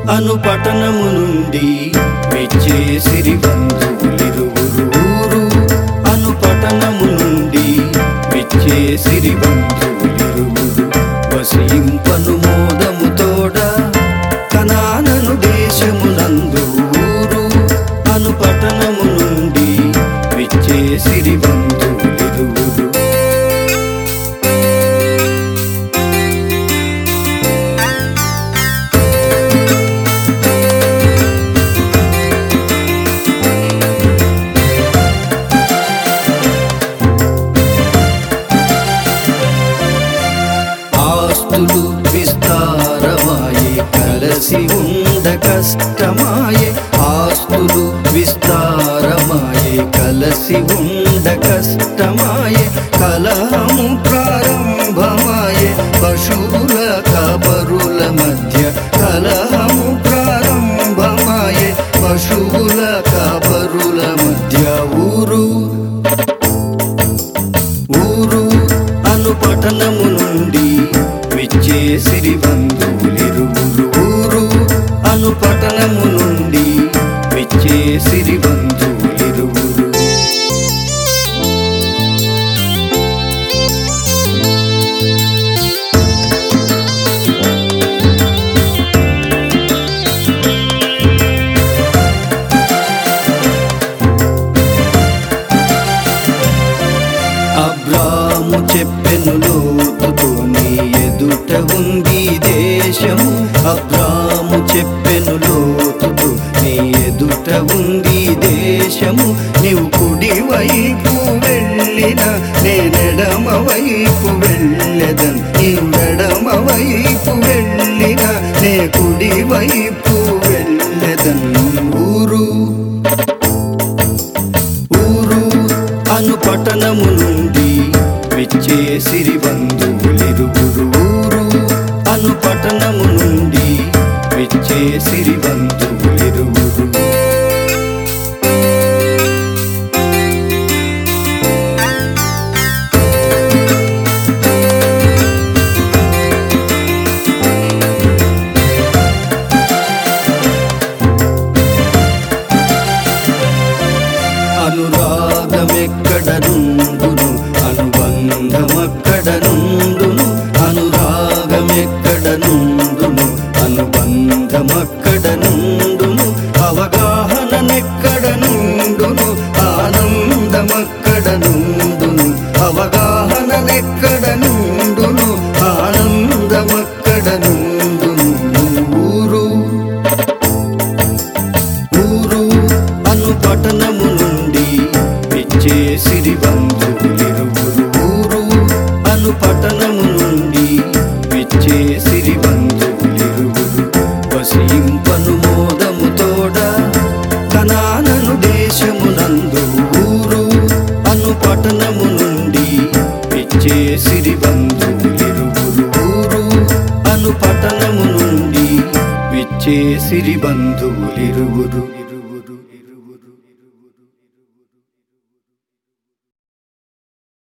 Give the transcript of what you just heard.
అను పట్టణము నుండి విచ్చేసిరి బంధువులిరువురు ఊరు అను పట్టణము నుండి విచ్చేసిరి బంధువులిరువురు వసింపను మోదము తోడ కనానను దేశమునందు ఊరు అను పట్టణము నుండి విచ్చేసిరి బంధువులిరువురు ఆస్తులు విస్తారమాయే కలసి ఉండ కష్టమాయే ఆస్తులు విస్తారమాయే కలసి ఉండ కష్టమాయే కలహము ప్రారంభమాయే పశువుల కబరుల మధ్య కలహము ప్రారంభమాయే పశువుల కబరుల మధ్య ఊరు ఊరు అను పట్టణము నుండి విచ్చేసిరి బంధువులిరువురు ఊరు అను పట్టణము నుండి విచ్చేసిరి బంధువులిరువురు అబ్రాము చెప్పెను లోతుతో నీ ఎదుట ఉంది దేశము అబ్రాము చెప్పెను లోతుతో నీ ఎదుట ఉంది దేశము నీవు కుడి వైపు వెళ్ళిన నేనెడమ వైపు వెళ్ళదన్ నీవెడమ వైపు వెళ్ళిన నే కుడి వైపు వెళ్ళదన్ ఊరు ఊరు అను పట్టణము నుండి విచ్చేసిరి బంధువులిరువురు ఊరు అను పట్టణము నుండి విచ్చేసిరి బంధువులిరువురు అనురాగమెక్కడ నుండును అనుబంధమక్కడ నుండును అనురాగమెక్కడ నుండును అనుబంధమక్కడ నుండును అవగాహననెక్కడ నుండును ఆనందమక్కడ నుండును అవగాహననెక్కడ నుండును ఆనందమక్కడ నుండును ఊరు ఊరు అను పట్టణము నుండి విచ్చేసిరి బంధువులిరువురు ఊరు అను పట్టణము నుండి విచ్చేసిరి బంధువులిరువురు వసింపను మోదము తోడ కనానను దేశమునందు ఊరు అను పట్టణము నుండి విచ్చేసిరి బంధువులిరువురు ఊరు అను పట్టణము నుండి విచ్చేసిరి బంధువులిరువురు